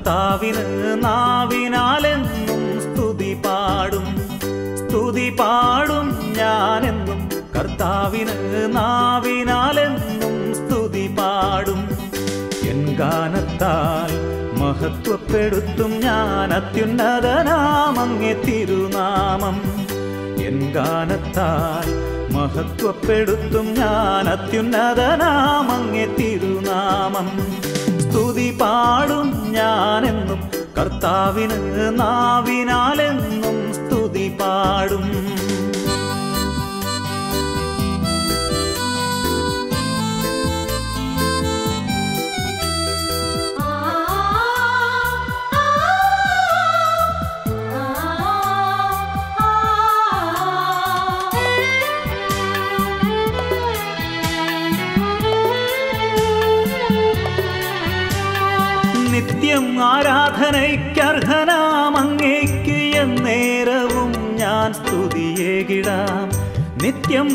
കർത്താവിന് നാവിനാലെന്നും സ്തുതി പാടും സ്തുതി പാടും ഞാനെന്നും കർത്താവിന് നാവിനാലെന്നും സ്തുതി പാടും എൻ ഗാനത്താൽ മഹത്വപ്പെടുത്തും ഞാൻ അത്യുന്നതനാമങ്ങെ തിരുനാമം എൻ ഗാനത്താൽ മഹത്വപ്പെടുത്തും ഞാൻ അത്യുന്നതനാമങ്ങെ തിരുനാമം സ്തുതി പാടും ഞാനെന്നും കർത്താവിന് നാവിനാലെന്നും സ്തുതി പാടും നിത്യം ആരാധനയ്ക്കർഹനാമങ്ങേക്ക് എന്നേരവും ഞാൻ സ്തുതിയേകിടാം നിത്യം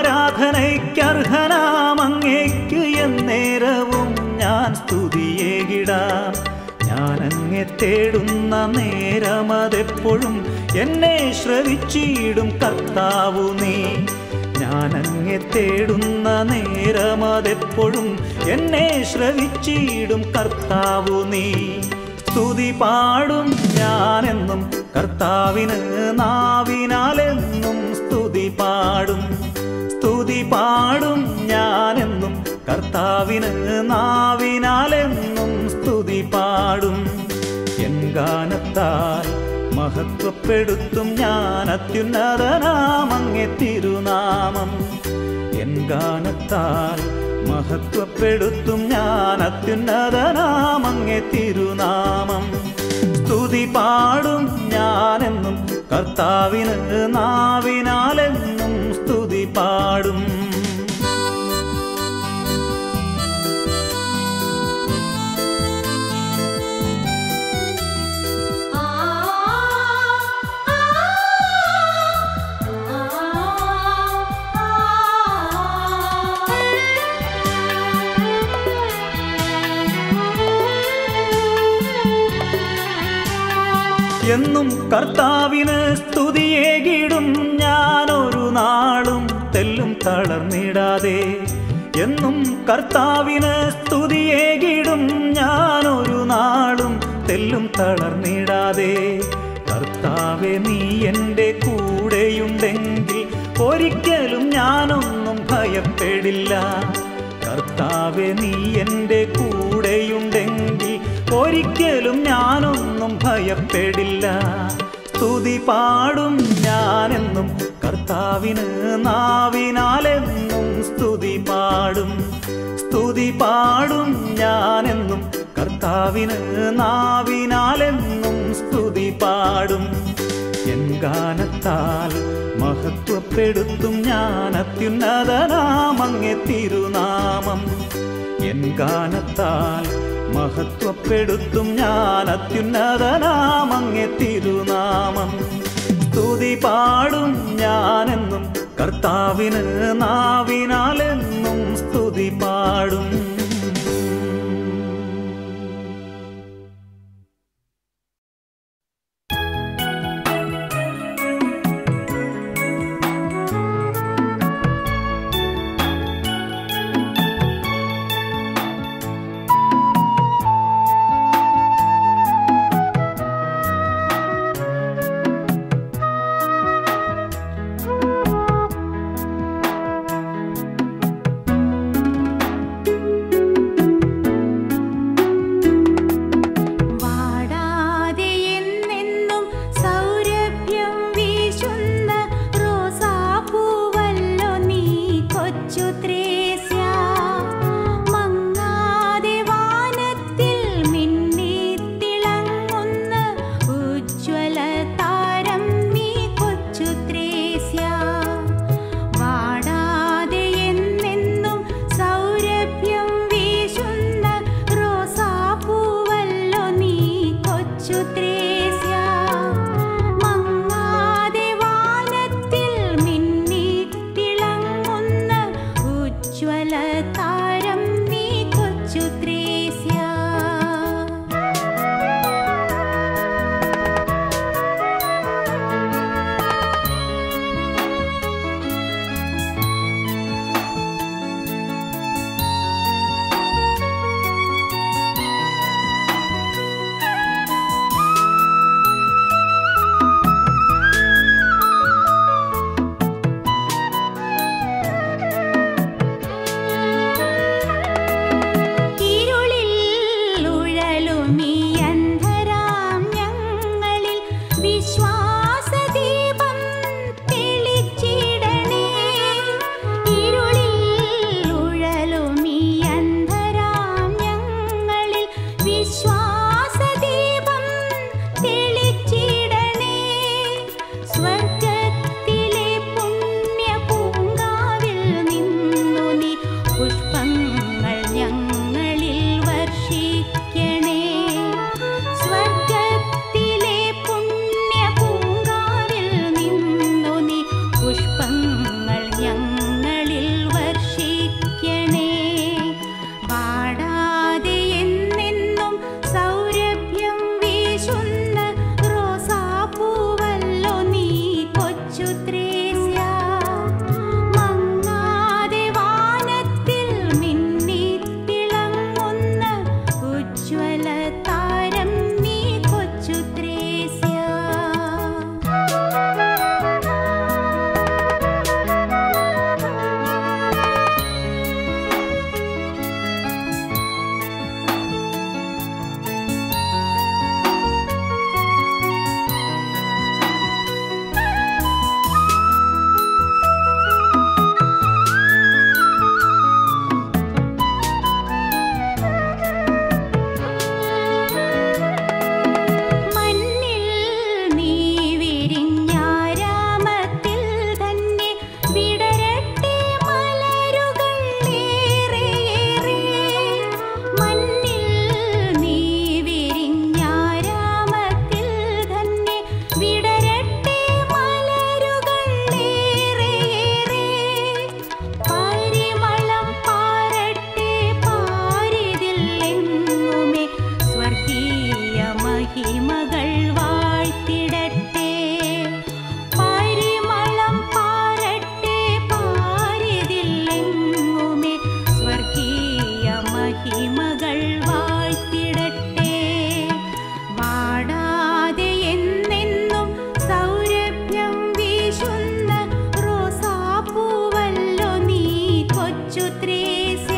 ആരാധനയ്ക്കർഹനാമങ്ങേക്ക് എന്നേരവും ഞാൻ സ്തുതിയേകിടാം ഞാൻ അങ്ങെ തേടുന്ന നേരമതെപ്പോഴും എന്നെ ശ്രവിച്ചിടും കർത്താവു നീ ഞാൻ അങ്ങെ തേടുന്ന നേരമതെപ്പോഴും എന്നെ ശ്രവിച്ചിടും കർത്താവു നീ സ്തുതി പാടും ഞാനെന്നും കർത്താവിന് നാവിനാലെന്നും സ്തുതി പാടും സ്തുതി പാടും ഞാനെന്നും കർത്താവിന് നാവിനാലെന്നും സ്തുതി പാടും എൻ ഗാനത്താൽ മഹത്വപ്പെടുത്തും ഞാൻ അത്യുന്നതനാമങ്ങെ തിരുനാമം എൻ ഗാനത്താൽ മഹത്വപ്പെടുത്തും ഞാൻ അത്യുന്നതനാമങ്ങെ തിരുനാമം സ്തുതി പാടും ഞാനെന്നും കർത്താവിന് നാവിനാലെന്നും സ്തുതി പാടും എന്നും കർത്താവിന് സ്തുതിയേകിടും ഞാനൊരു നാളും തെല്ലും തളർന്നിടാതെ എന്നും കർത്താവിന് സ്തുതിയേകിടും ഞാനൊരു നാളും തെല്ലും തളർന്നിടാതെ കർത്താവെ നീ എൻ്റെ കൂടെയുണ്ടെങ്കിൽ ഒരിക്കലും ഞാനൊന്നും ഭയപ്പെടില്ല കർത്താവെ നീ എൻ്റെ കൂടെയുണ്ടെങ്കിൽ ഒരിക്കലും ഞാനൊന്നും ഭയപ്പെടില്ല സ്തുതി പാടും ഞാനെന്നും കർത്താവിന് നാവിനാലെന്നും സ്തുതി പാടും സ്തുതി പാടും ഞാനെന്നും കർത്താവിന് നാവിനാലെന്നും സ്തുതി പാടും എൻ ഗാനത്താൽ മഹത്വപ്പെടുത്തും ഞാൻ അത്യുന്നതനാമങ്ങെ തിരുനാമം എൻ ഗാനത്താൽ മഹത്വപ്പെടുത്തും ഞാൻ അത്യുന്നതനാമങ്ങെ തിരുനാമം സ്തുതി പാടും ഞാനെന്നും കർത്താവിന് നാവിനാലെന്നും സ്തുതി പാടും ും സ്വർഗത്തിലെ പുണ്യ പൂങ്കാവിൽ നിന്നു നീ പുഷ്പങ്ങൾ ഞങ്ങളിൽ വർഷിക്കണേ സ്വർഗത്തിലെ പുണ്യ പൂങ്കാവിൽ നിന്നു നീ പുഷ്പങ്ങൾ ഞങ്ങളിൽ വർഷിക്കണേ വാടാതെ എന്നെന്നും സൗരഭ്യം വീശുന്ന റോസാപ്പൂവല്ലോ നീ കൊച്ചു ത്രേസ്യ മങ്ങാതെ വാനത്തിൽ മിന്നിത്തിളങ്ങുന്ന ഉജ്ജ്വല താരം നീ കൊച്ചു ത്രേസ്യ മണ്ണിൽ നീ വിരിഞ്ഞാരാമത്തിൽ തന്നെ വിടരട്ടെ മലരുകൾ ഏറെയേറെ മണ്ണിൽ നീ വിരിഞ്ഞാരാമത്തിൽ തന്നെ വിടരട്ടെ മലരുകൾ ഏറെയേറെ പരിമളം പാരട്ടെ പാരിതിൽ എങ്ങുമേ സ്വർഗീയ മഹിമകൾ വാഴ്ത്തിടട്ടെ പരിമളം പാരട്ടെ പാരിതിൽ എങ്ങുമേ സ്വർഗീയ മഹിമകൾ വാഴ്ത്തിടട്ടെ വാടാതെ എന്നെന്നും സൗരഭ്യം വീശുന്ന റോസാപ്പൂവല്ലോ നീ കൊച്ചു ത്രേസ്യ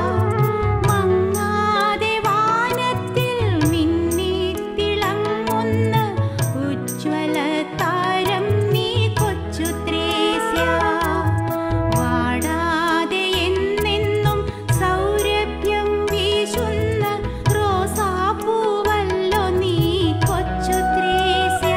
മങ്ങാതെ വാനത്തിൽ മിന്നിത്തിളങ്ങുന്ന ഉജ്ജ്വല താരം നീ കൊച്ചു ത്രേസ്യ വാടാതെ എന്നെന്നും സൗരഭ്യം വീശുന്ന റോസാപ്പൂവല്ലോ നീ കൊച്ചു ത്രേസ്യ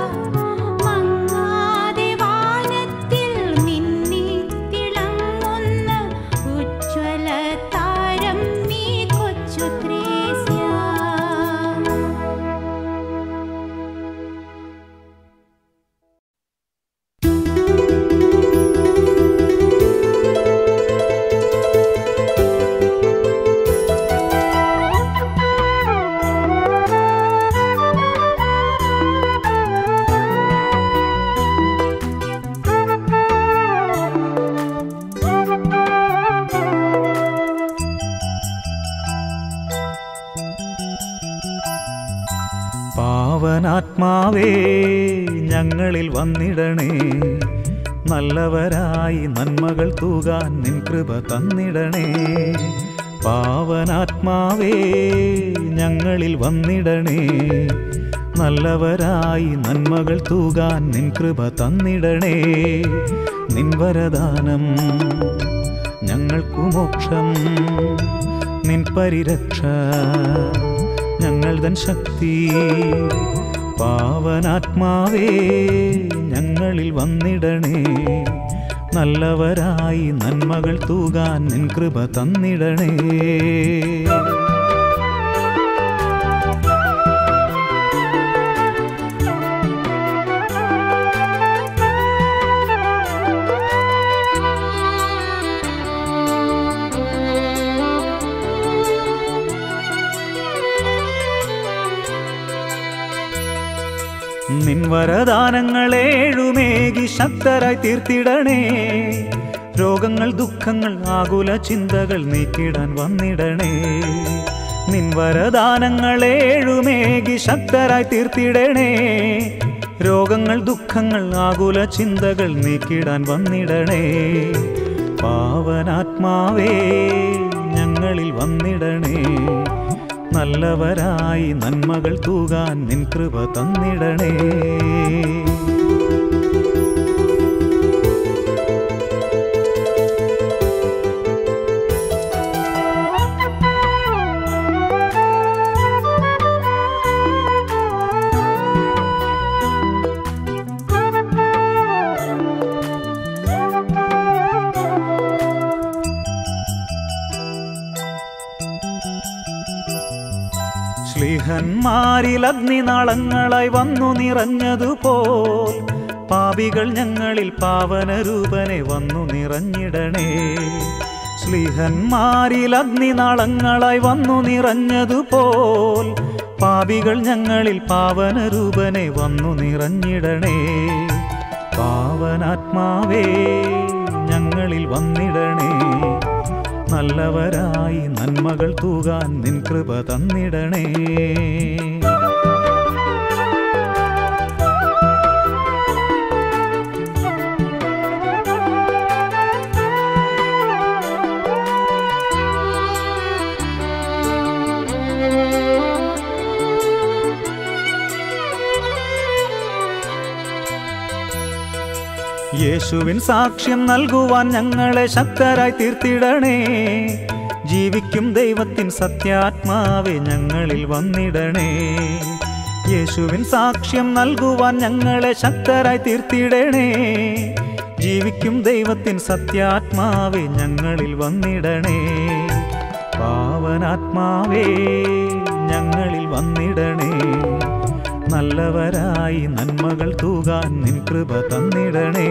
മങ്ങാതെ വാനത്തിൽ മിന്നിത്തിളങ്ങുന്ന ഉജ്ജ്വല താരം നീ കൊച്ചു ത്രേസ്യ പാവനാത്മാവേ ഞങ്ങളിൽ വന്നിടണേ നല്ലവരായി നന്മകൾ തൂകാൻ നിൻ കൃപ തന്നിടണേ പാവനാത്മാവേ ഞങ്ങളിൽ വന്നിടണേ നല്ലവരായി നന്മകൾ തൂകാൻ നിൻ കൃപ തന്നിടണേ നിൻ വരദാനം ഞങ്ങൾക്കു മോക്ഷം നിൻ പരിരക്ഷ ഞങ്ങൾ തൻ ശക്തി പാവനാത്മാവേ ഞങ്ങളിൽ വന്നിടണേ നല്ലവരായി നന്മകൾ തൂകാൻ നിൻ കൃപ തന്നിടണേ നിൻ വരദാനങ്ങളേഴുമേകി ശക്തരായി തീർത്തിടണേ രോഗങ്ങൾ ദുഃഖങ്ങൾ ആകുല ചിന്തകൾ നീക്കിടാൻ വന്നിടണേ നിൻ വരദാനങ്ങളേഴുമേകി ശക്തരായി തീർത്തിടണേ രോഗങ്ങൾ ദുഃഖങ്ങൾ ആകുല ചിന്തകൾ നീക്കിടാൻ വന്നിടണേ പാവനാത്മാവേ ഞങ്ങളിൽ വന്നിടണേ നല്ലവരായി നന്മകൾ തൂകാൻ നിൻ കൃപ തന്നിടണേ Thank you. ശ്ലീഹന്മാരിൽ അഗ്നിനാളങ്ങളായി വന്നു നിറഞ്ഞതുപോൽ പാപികൾ ഞങ്ങളിൽ പാവനരൂപനെ വന്നു നിറഞ്ഞിടണേ ശ്ലീഹന്മാരിൽ അഗ്നിനാളങ്ങളായി വന്നു നിറഞ്ഞതുപോൽ പാപികൾ ഞങ്ങളിൽ പാവനരൂപനെ വന്നു നിറഞ്ഞിടണേ പാവനാത്മാവേ ഞങ്ങളിൽ വന്നിടണേ നല്ലവരായി നന്മകൾ തൂകാൻ നിൻ കൃപ തന്നിടണേ യേശുവിൻ സാക്ഷ്യം നൽകുവാൻ ഞങ്ങളെ ശക്തരായി തീർത്തിടണേ ജീവിക്കും ദൈവത്തിൻ സത്യാത്മാവെ ഞങ്ങളിൽ വന്നിടണേ യേശുവിൻ സാക്ഷ്യം നൽകുവാൻ ഞങ്ങളെ ശക്തരായി തീർത്തിടണേ ജീവിക്കും ദൈവത്തിൻ സത്യാത്മാവെ ഞങ്ങളിൽ വന്നിടണേ പാവനാത്മാവേ ഞങ്ങളിൽ വന്നിടണേ നല്ലവരായി നന്മകൾ തൂകാൻ നിൻ കൃപ തന്നിടണേ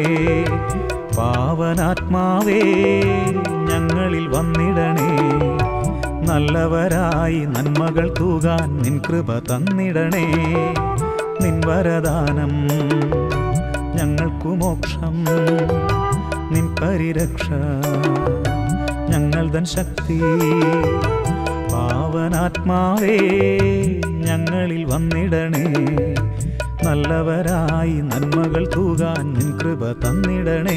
പാവനാത്മാവേ ഞങ്ങളിൽ വന്നിടണേ നല്ലവരായി നന്മകൾ തൂകാൻ നിൻ കൃപ തന്നിടണേ നിൻ വരദാനം ഞങ്ങൾക്കു മോക്ഷം നിൻ പരിരക്ഷ ഞങ്ങൾ തൻ ശക്തി പാവനാത്മാവേ ഞങ്ങളിൽ വന്നിടണേ നല്ലവരായി നന്മകൾ തൂകാൻ നിൻ കൃപ തന്നിടണേ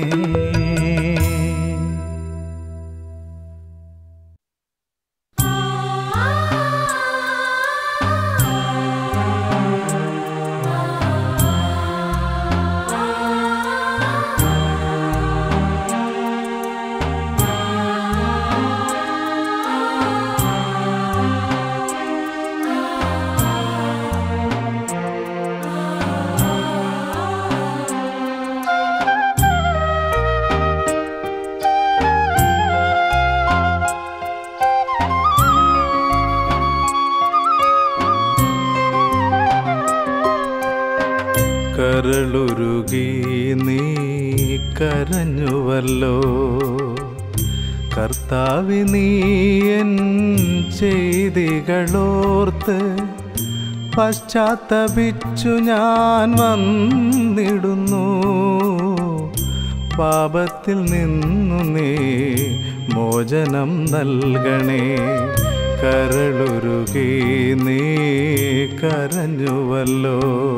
കരളുരുകി നീ കരഞ്ഞുവല്ലോ കർത്താവി നീ എൻ ചെയ്തികളോർത്ത് പശ്ചാത്തപിച്ചു ഞാൻ വന്നിടുന്നു പാപത്തിൽ നിന്നു നീ മോചനം നൽകണേ കരളുരുകി നീ കരഞ്ഞുവല്ലോ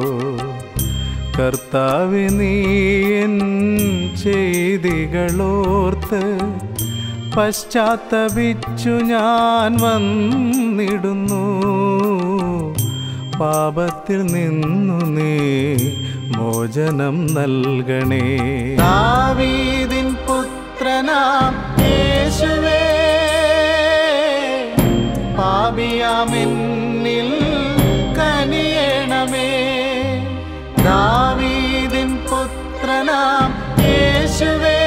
കർത്താവെ നീ എൻ ചെയ്തികളോർത്ത് പശ്ചാത്തപിച്ചു ഞാൻ വന്നിടുന്നു പാപത്തിൽ നിന്നു നീ മോചനം നൽകണേ ദാവീദിൻ പുത്രനാം യേശുവേ പാപിയാമെന്നിൽ കനിയണമേ ദാവീദിൻ പുത്രനാം യേശുവേ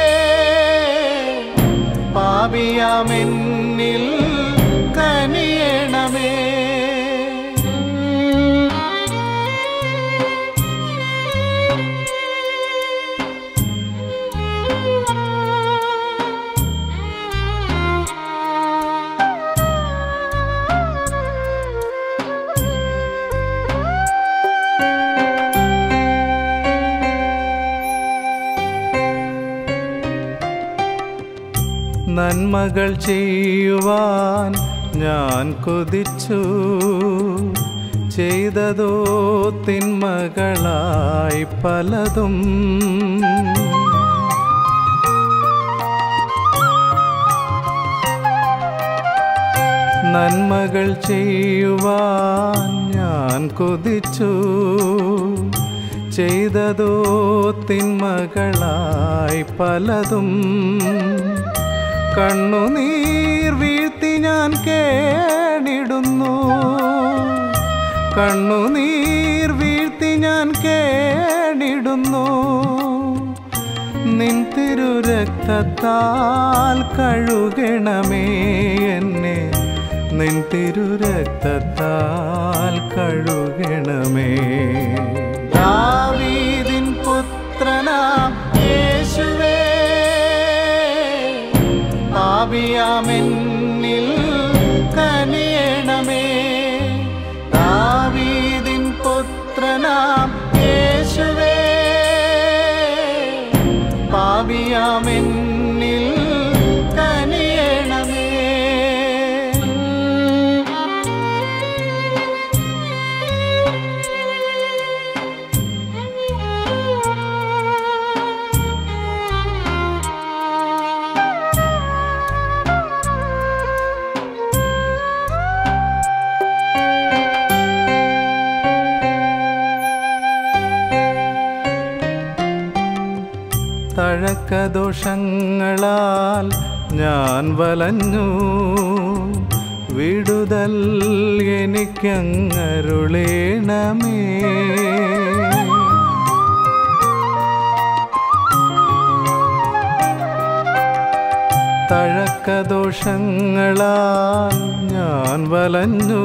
പാപിയാമെന്നിൽ കനിയണമേ നന്മകൾ ചെയ്യുവാൻ ഞാൻ കൊതിച്ചു ചെയ്തതോ തിന്മകളായി പലതും നന്മകൾ ചെയ്യുവാൻ ഞാൻ കൊതിച്ചു ചെയ്തതോ തിന്മകളായി പലതും കണ്ണുനീർ വീഴ്ത്തി ഞാൻ കേണിടുന്നു കണ്ണുനീർ വീഴ്ത്തി ഞാൻ കേണിടുന്നു നിൻ തിരുരക്തത്താൽ കഴുകണമേ എന്നെ നിൻ തിരുരക്തത്താൽ കഴുകണമേ ദാവീദിൻ പുത്രനാം യേശുവേ പാപിയാമെന്നിൽ കനിയണമേ ദാവീദിൻ പുത്രനാം യേശുവേ പാപിയാമെന്നിൽ കനിയണമേ തഴക്കദോഷങ്ങളാൽ ഞാൻ വലഞ്ഞു വിടുതൽ എനിക്കങ്ങരുളേണമേ തഴക്കദോഷങ്ങളാൽ ഞാൻ വലഞ്ഞു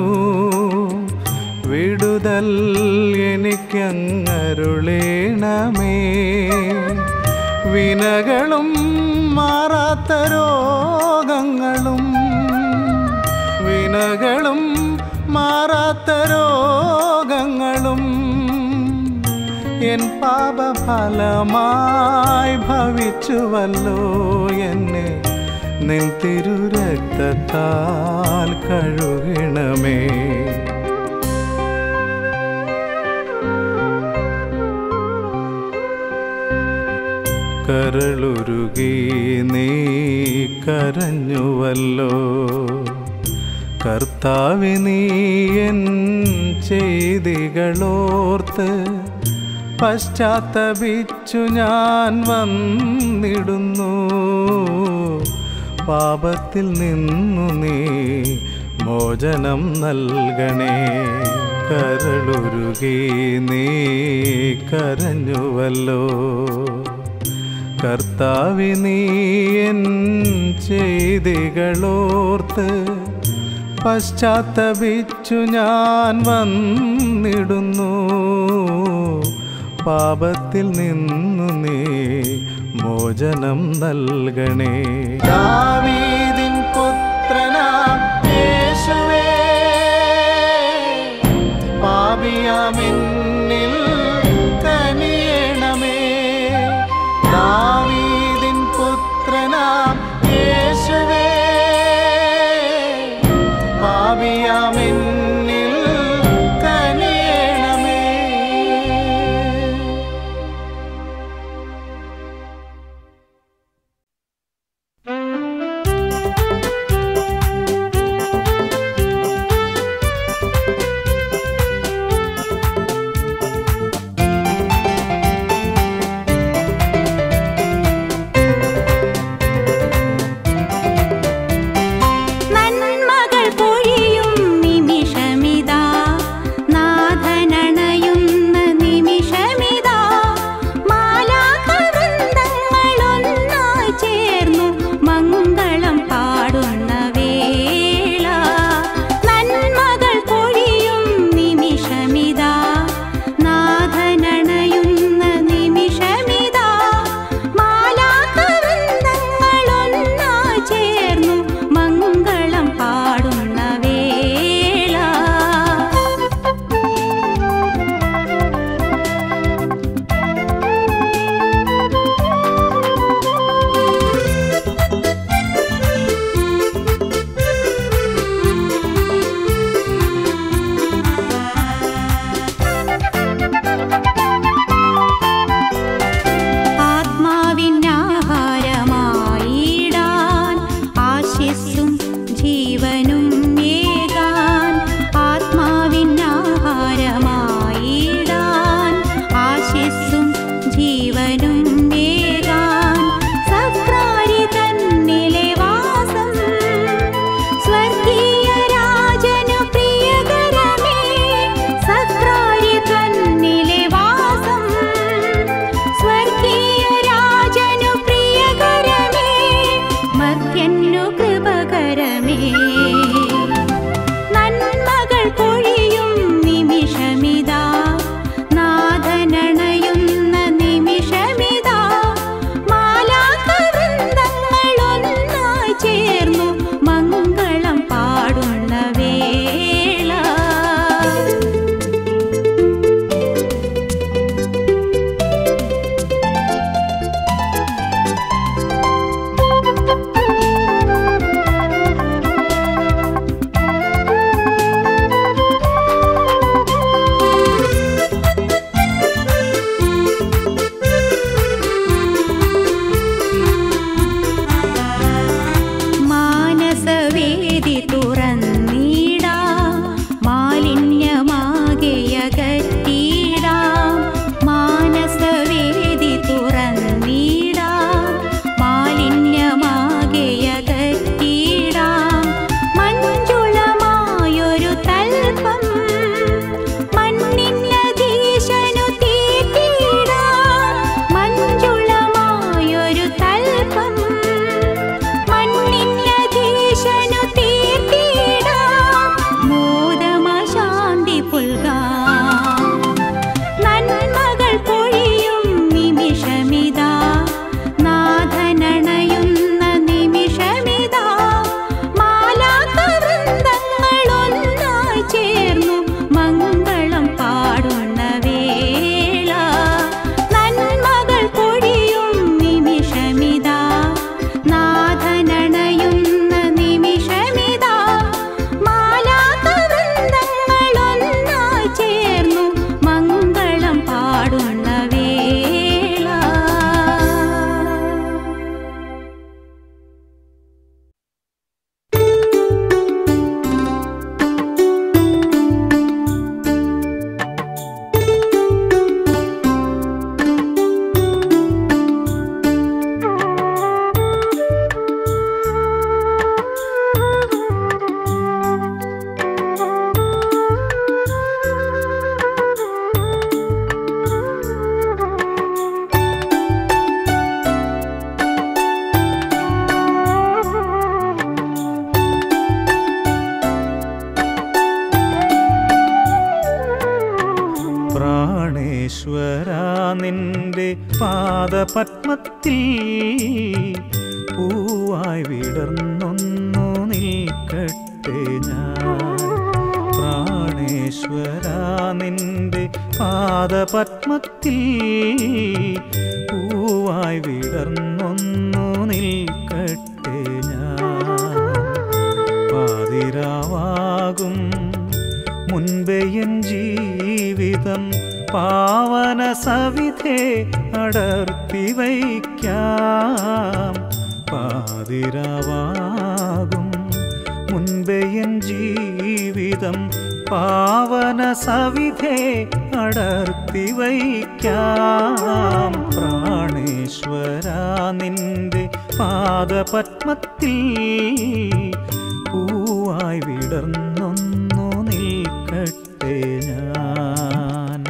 വിടുതൽ എനിക്കങ്ങരുളേണമേ വിനകളും മാറാത്ത രോഗങ്ങളും വിനകളും മാറാത്ത രോഗങ്ങളും എൻ പാപഫലമായി ഭവിച്ചുവല്ലോ എന്നെ നിൻ തിരുരക്തത്താൽ കഴുകണമേ കരളുരുകി നീ കരഞ്ഞുവല്ലോ കർത്താവി നീ എൻ ചെയ്തികളോർത്ത് പശ്ചാത്തപിച്ചു ഞാൻ വന്നിടുന്നു പാപത്തിൽ നിന്നു നീ മോചനം നൽകണേ കരളുരുകി നീ കരഞ്ഞുവല്ലോ കർത്താവി നീ എൻ ചെയ്തികളോർത്ത് പശ്ചാത്തപിച്ചു ഞാൻ വന്നിടുന്നു പാപത്തിൽ നിന്നു നീ മോചനം നൽകണേ ദാവീദിൻ പുത്രനാം യേശുവേ പാപിയാമെന്നിൽ കനിയണമേ ദാവീദിൻ പുത്രനാം യേശുവേ പാപിയാമെന്നിൽ കനിയണമേ ും നിന്റെ പാദപത്മത്തിൽ പൂവായി വിടർന്നൊന്നു നിൽക്കട്ടെ ഞാൻ പ്രാണേശ്വര നിന്റെ പാദപത്മത്തിൽ പൂവായി വിടർന്നൊന്നു നിൽക്കട്ടെ ഞാൻ പാതിരാവാകും മുൻപേ എൻ ജീവിതം പാവന സവിധേ അടർത്തി വയ്ക്കാം പാതിരാവാകും മുൻപേ എൻ ജീവിതം പാവന സവിധേ അടർത്തി വയ്ക്കാം പ്രാണേശ്വര നിന്റെ പാദപത്മത്തിൽ പൂവായി വിടർന്നൊന്നു നിൽക്കട്ടെ ഞാൻ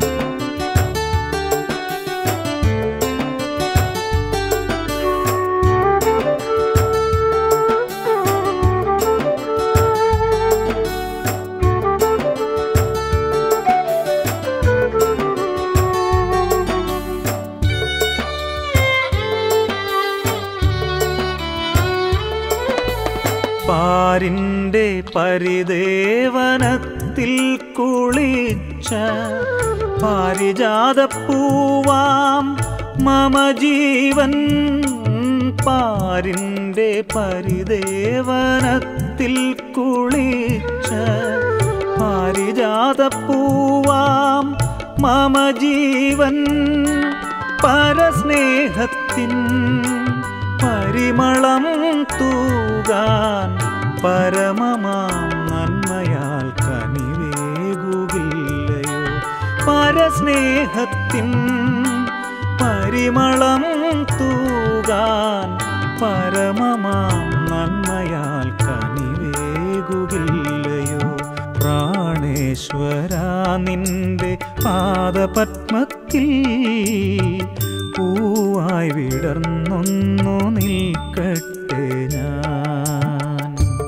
പാരിൻ്റെ പരിദേവനത്തിൽ കുളിച്ച പാരിജാതപ്പൂവാം മമ ജീവൻ പാരിൻ്റെ പരിദേവനത്തിൽ കുളിച്ച പാരിജാതപ്പൂവാം മമ ജീവൻ പരസ്നേഹത്തിൻ പരിമളം തൂകാൻ പരമമാം നന്മയാൽ കനിവേകുകില്ലയോ പരസ്നേഹത്തിൻ പരിമളം തൂകാൻ പരമമാം നന്മയാൽ കനിവേകുകില്ലയോ പ്രാണേശ്വര നിന്റെ പാദപത്മത്തിൽ പൂവായി വിടർന്നൊന്നു നിൽക്കട്ടെ ഞാൻ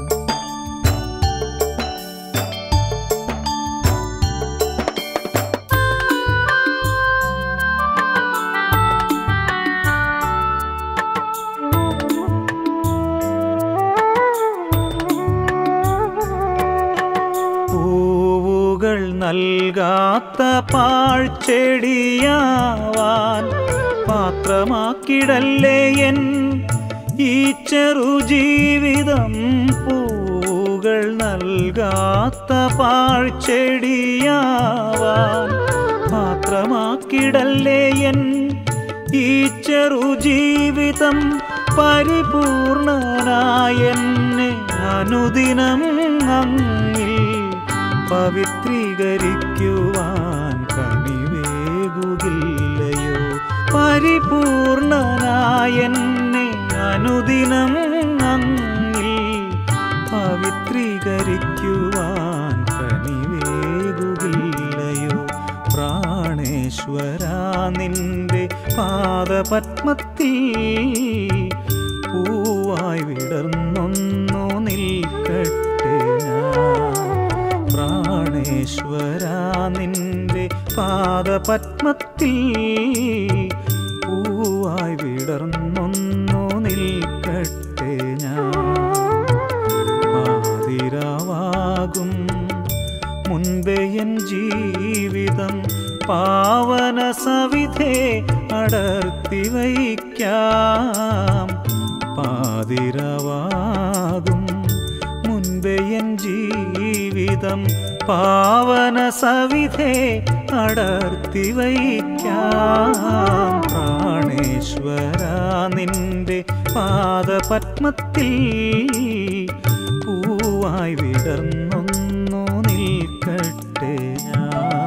പൂവുകൾ നൽകാത്ത പാഴ്ചെടിയാവാൻ പാത്രമാക്കിടല്ലേ എൻ ഈ ചെറുജീവിതം പൂവുകൾ നൽകാത്ത പാഴ്ചെടിയാവാൻ പാത്രമാക്കിടല്ലേ എൻ ഈ ചെറുജീവിതം പരിപൂർണനായെന്നെ അനുദിനം അങ്ങിൽ പവിത്രീകരിക്കുവാൻ കനിവേകുകില്ലയോ പരിപൂർണനായെന്നെ അനുദിനം അങ്ങിൽ പവിത്രീകരിക്കുവാൻ കനിവേകുകില്ലയോ പ്രാണേശ്വര നിന്റെ പാദപത്മത്തിൽ പൂവായി വിടർന്നൊന്നു നിൽക്കട്ടെ ഞാൻ പ്രാണേശ്വര നിന്റെ പാദപത്മത്തിൽ പൂവായി വിടർന്നൊന്നു നിൽക്കട്ടെ ഞാൻ പാതിരാവാകും മുൻപേ എൻ ജീവിതം പാവന സവിധേ അടർത്തി വയ്ക്കാം പാതിരവാകും മുൻപേ എൻ ജീവിതം പാവന സവിധേ അടർത്തി വയ്ക്കാം പ്രാണേശ്വര നിന്റെ പാദപത്മത്തിൽ പൂവായി വിടർന്നൊന്നു നിൽക്കട്ടെ ഞാൻ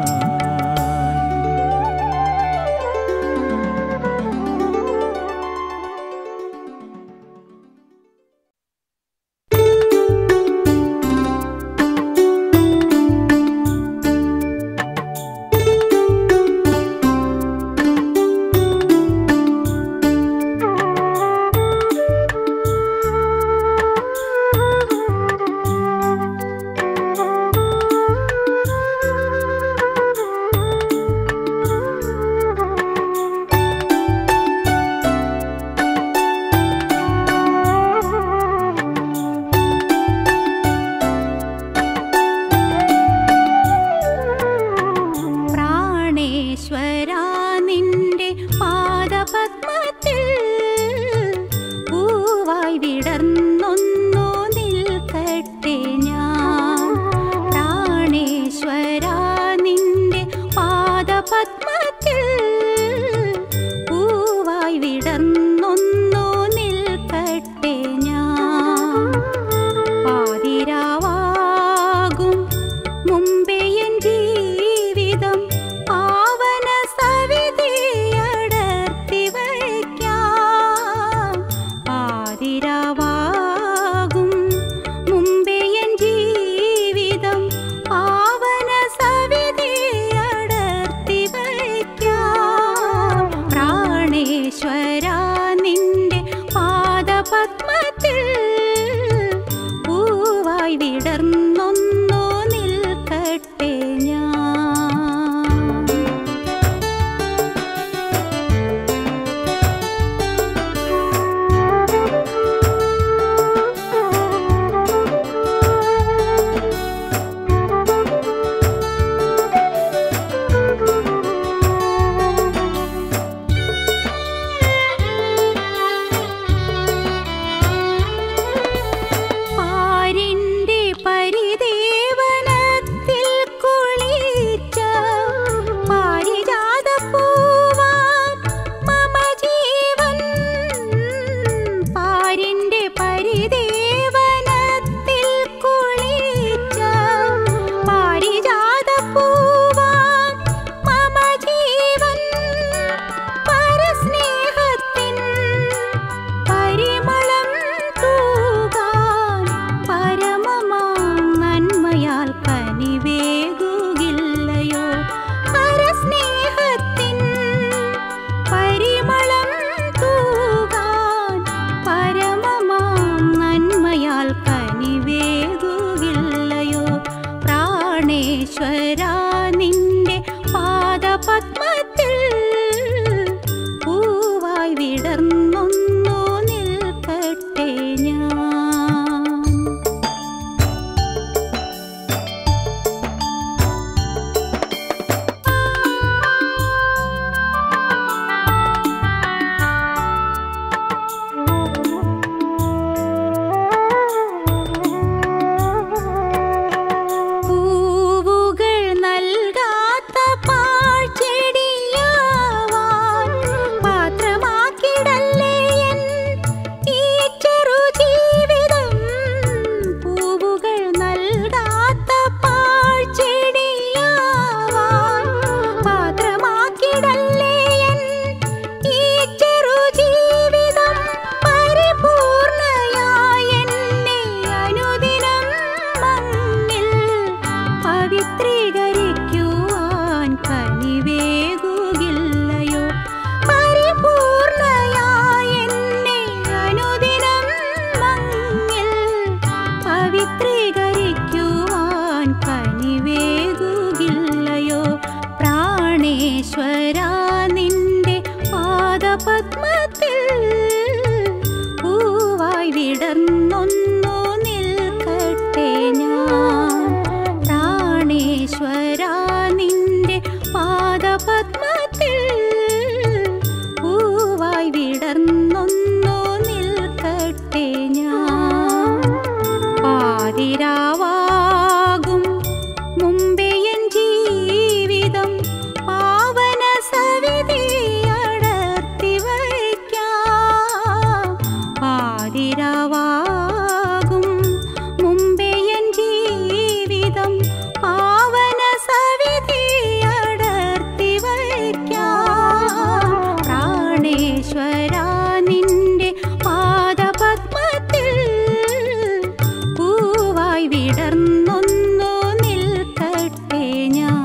പാദപത്മത്തിൽ പൂവായി വിടർന്നൊന്നു നിൽക്കട്ടെ ഞാൻ പ്രാണേശ്വര നിന്റെ പാദപത്മത്തിൽ പൂവായി വിടർന്നൊന്നു നിൽക്കട്ടെ ഞാൻ പാതിരാവാകും മുമ്പേ എൻ ജീവിതം പാവന സവിധി അടർത്തി വയ്ക്കാം പാതിരാവാകും മുമ്പേ എൻ ജീവിതം പാവന സവിധി അടർത്തി വയ്ക്കാം പ്രാണേശ്വര നിന്റെ പാദപത്മത്തിൽ പൂവായി വിടർന്നൊന്നു നിൽക്കട്ടെ ഞാൻ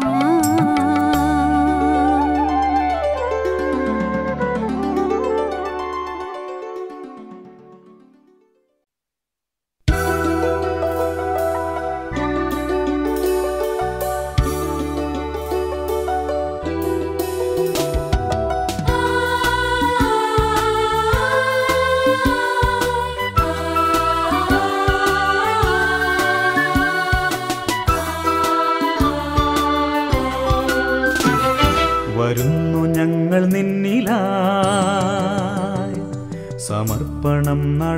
വരുന്നു ഞങ്ങൾ നിന്നിലായി സമർപ്പണം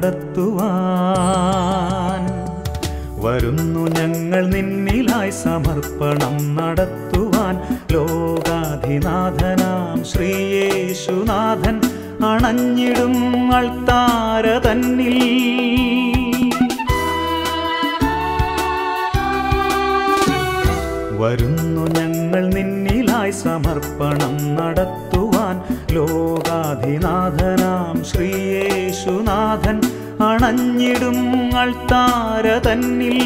നടത്തുവാൻ വരുന്നു ഞങ്ങൾ നിന്നിലായി സമർപ്പണം നടത്തുവാൻ ലോകാധിനാഥനാം ശ്രീയേശുനാഥൻ അണഞ്ഞിടും അൾത്താര തന്നിൽ വരുന്നു ഞങ്ങൾ നിന്നിലായി സമർപ്പണം നടത്തുവാൻ ലോകാധിനാഥനാം ശ്രീയേശുനാഥൻ അണഞ്ഞിടും അൾത്താര തന്നിൽ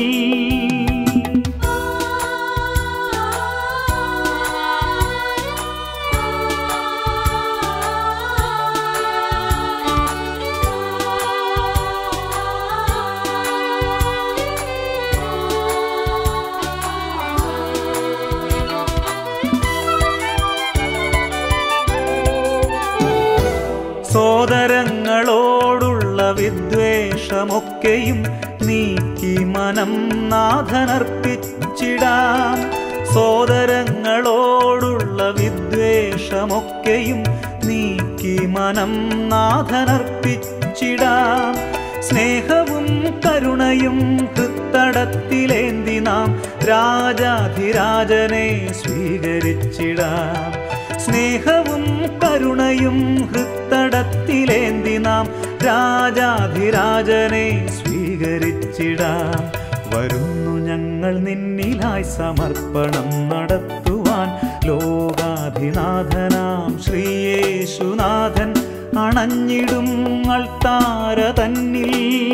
സോദരങ്ങളോടുള്ള വിദ്വേഷമൊക്കെയും നീക്കി മനം നാഥനർപ്പിച്ചിടാം സോദരങ്ങളോടുള്ള വിദ്വേഷമൊക്കെയും നീക്കി മനം നാഥനർപ്പിച്ചിടാം സ്നേഹവും കരുണയും ഹൃത്തടത്തിലേന്തി നാം രാജാധിരാജനെ സ്വീകരിച്ചിടാം സ്നേഹവും കരുണയും ഹൃത്തടത്തിലേന്തി നാം രാജാധിരാജനെ സ്വീകരിച്ചിടാം വരുന്നു ഞങ്ങൾ നിന്നിലായി സമർപ്പണം നടത്തുവാൻ ലോകാധിനാഥനാം ശ്രീയേശുനാഥൻ അണഞ്ഞിടും അൾത്താര തന്നിൽ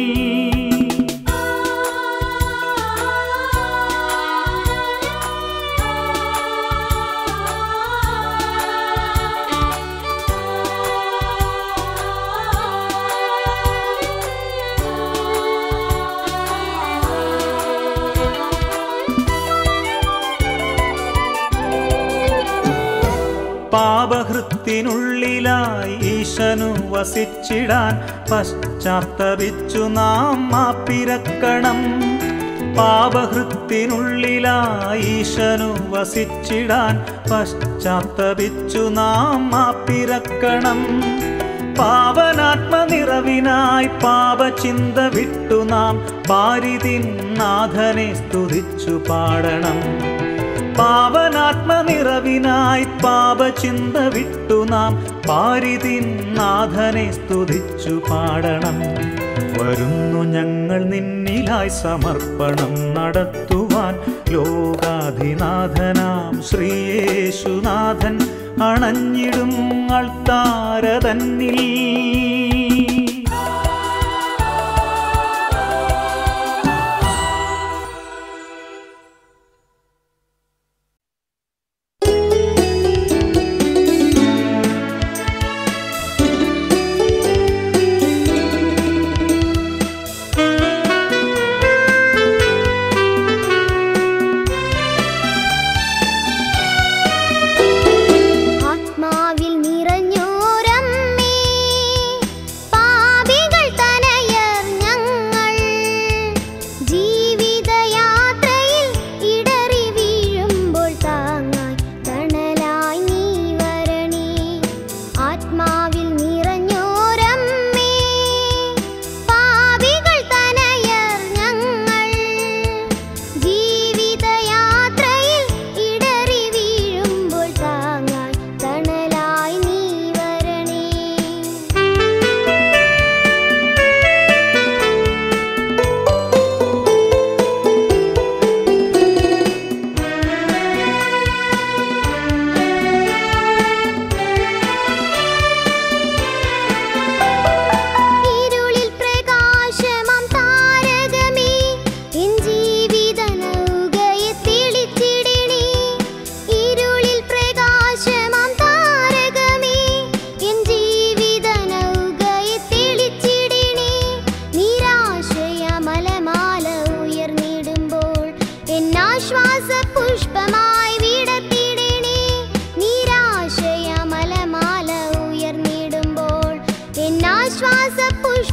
പാപഹൃത്തിനുള്ളിലായി ഈശനു വസിച്ചിടാൻ പശ്ചാത്തപിച്ചു നാം മാപ്പിരക്കണം പാപഹൃത്തിനുള്ളിലായി ഈശനു വസിച്ചിടാൻ പശ്ചാത്തപിച്ചു നാം മാപ്പിരക്കണം പാവനാത്മനിറവിനായി പാപചിന്ത വിട്ടു നാം പാരിതിൻ നാഥനെ സ്തുതിച്ചു പാടണം പാവനാത്മനിറവിനായി പാപചിന്ത വിട്ടു നാം പാരിതിൻ നാഥനെ സ്തുതിച്ചു പാടണം വരുന്നു ഞങ്ങൾ നിന്നിലായി സമർപ്പണം നടത്തുവാൻ ലോകാധിനാഥനാം ശ്രീയേശുനാഥൻ അണഞ്ഞിടും അൾത്താര തന്നിൽ ആത്മാവിൽ നിറഞ്ഞോരമ്മേ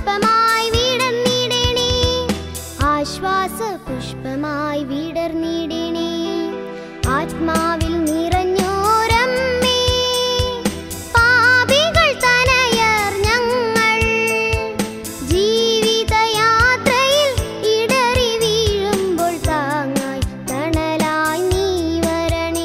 പുഷ്പമായി വിടർന്നിടണേ ആശ്വാസ പുഷ്പമായി വിടർന്നിടണേ ആത്മാവിൽ നിറഞ്ഞോരമ്മേ പാപികൾ തനയർ ഞങ്ങൾ ജീവിതയാത്രയിൽ ഇടറി വീഴുമ്പോൾ താങ്ങായി തണലായി നീ വരണേ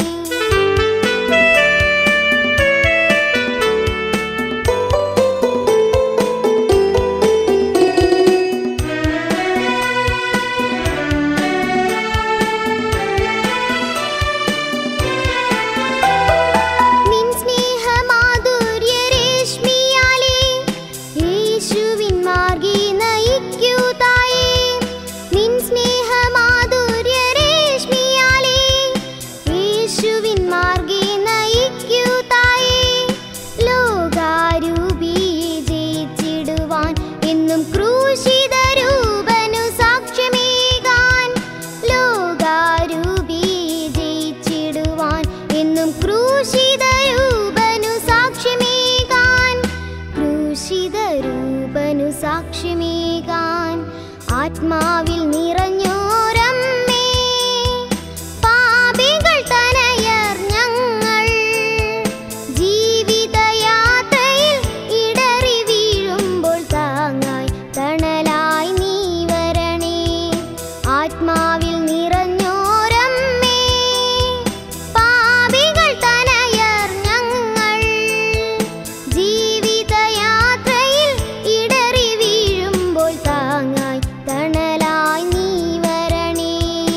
നിൻ സ്നേഹമാധുര്യ രേഷ്മിയാലേ യേശുവിൻ മാർഗേ നയിക്കൂ തായേ നിൻ സ്നേഹമാധുര്യ രേഷ്മിയാലേ യേശുവിൻ മാർഗേ നയിക്കൂ തായേ ലോകാരൂപിയെ ജയിച്ചിടുവാൻ എന്നും ക്രൂശിത രൂപനു സാക്ഷ്യമേകാൻ ലോകാരൂപിയെ ജയിച്ചിടുവാൻ എന്നും ക്രൂശിത രൂപനു സാക്ഷ്യമേകാൻ ക്രൂശിത രൂപനു സാക്ഷ്യമേകാൻ ആത്മാവിൽ നിറഞ്ഞോരമ്മേ പാപികൾ തനയർ ഞങ്ങൾ ജീവിതയാത്രയിൽ ഇടറി വീഴുമ്പോൾ താങ്ങായി തണലായി നീ വരണേ ആത്മാവിൽ നിറഞ്ഞോരമ്മേ പാപികൾ തനയർ ഞങ്ങൾ ജീവിതയാത്രയിൽ ഇടറി വീഴുമ്പോൾ താങ്ങായി തണലായി നീ വരണേ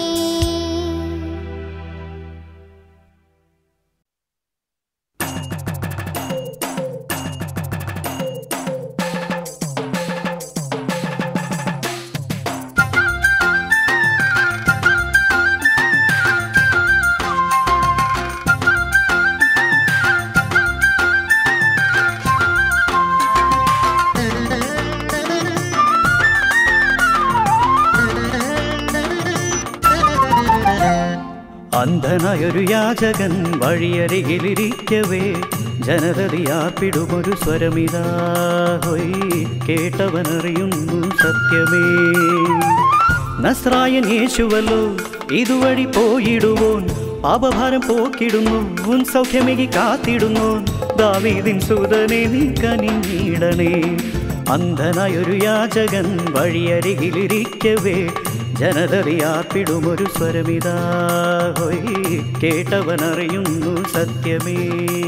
അന്ധനായൊരു യാചകൻ വഴിയരികിലിരിക്കവേ ജനതയാർപ്പിടുമൊരു സ്വരമിതാ ഹൊയ് കേട്ടവനറിയുന്നു സത്യമേ നസ്രായൻ യേശുവല്ലോ ഇതുവഴി പോയിടുവോൻ പാപഭാരം പോക്കിടുന്നു ഉൻ സൗഖ്യമേകി കാത്തിടുന്നു ദാവീദിൻ സുതനെ നീ കനിഞ്ഞിടണേ അന്ധനായൊരു യാചകൻ വഴിയരികിലിരിക്കവേ ജനതറിയാർപ്പിടുമൊരു സ്വരമിതാ ഹൊയ് കേട്ടവനറിയുന്നു സത്യമേ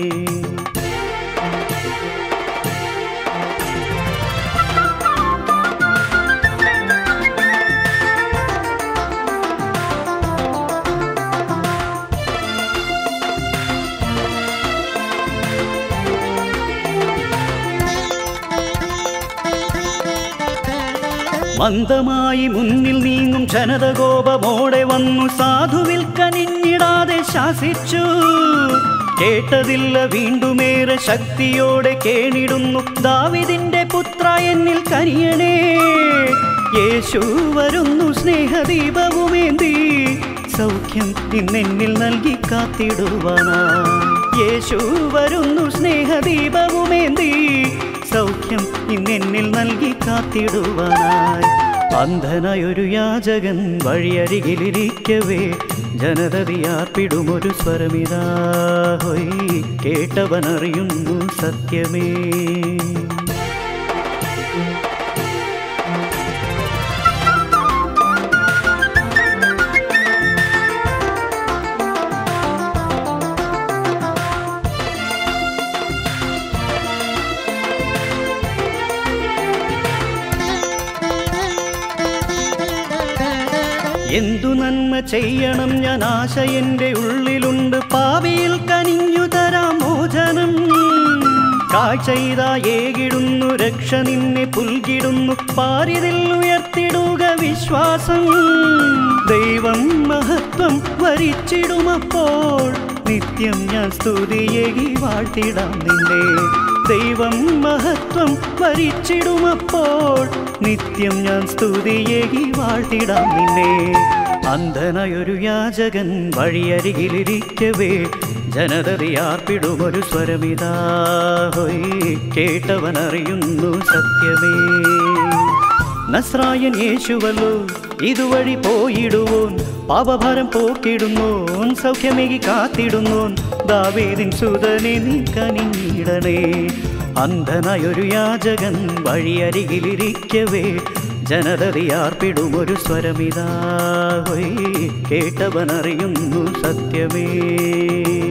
മന്ദമായി മുന്നിൽ നീങ്ങും ജനതകോപമോടെ വന്നു സാധുവിൽ കനിഞ്ഞിടാതെ ശാസിച്ചു കേട്ടതില്ല വീണ്ടുമേറെ ശക്തിയോടെ കേണിടുന്നു ദാവിദിന്റെ പുത്ര എന്നിൽ കനിയണേ യേശു വരുന്നു സ്നേഹദീപവുമേന്തി സൗഖ്യം ഇന്നെന്നിൽ നൽകി കാത്തിടുവാനാ യേശു വരുന്നു സ്നേഹദീപവുമേന്തി സൗഖ്യം ഇന്നെന്നിൽ നൽകി കാത്തിടുവാനായി അന്ധനായൊരു യാചകൻ വഴിയരികിലിരിക്കവേ ജനതതിയാർപ്പിടുമൊരു സ്വരമിതാ ഹൊയ് കേട്ടവനറിയുന്നു സത്യമേ എന്തു നന്മ ചെയ്യണം ഞാൻ ആശ എൻ്റെ ഉള്ളിലുണ്ട് പാവിയിൽ കനിഞ്ഞു തരാം മോചനം കാഴ്ചയിതാ ഏകിടുന്നു രക്ഷ നിന്നെ പുൽകിടുന്നു പാരിതിൽ ഉയർത്തിടുക വിശ്വാസം ദൈവം മഹത്വം വരിച്ചിടുമപ്പോൾ നിത്യം ഞാൻ സ്തുതിയേകി വാഴ്ത്തിടാം നിന്നെ ദൈവം മഹത്വം വരിച്ചിടുമപ്പോൾ നിത്യം ഞാൻ സ്തുതിയേകി വാഴ്ത്തിടാം നിന്നെ അന്ധനായൊരു യാചകൻ വഴിയരികിലിരിക്കവേ ജനതറിയാർപ്പിടുമൊരു സ്വരമിതാ ഹൊയ് കേട്ടവനറിയുന്നു സത്യമേ നസ്രായൻ യേശുവല്ലോ ഇതുവഴി പോയിടുവോൻ പാപഭാരം പോക്കിടുന്നോൻ സൗഖ്യമേകി കാത്തിടുന്നോൻ ദാവീദിൻ സുതനെ നീ കനിഞ്ഞിടണേ അന്ധനായൊരു യാചകൻ വഴിയരികിലിരിക്കവേ ജനതറിയാർപ്പിടുമൊരു സ്വരമിതാ ഹൊയ് കേട്ടവനറിയുന്നു സത്യമേ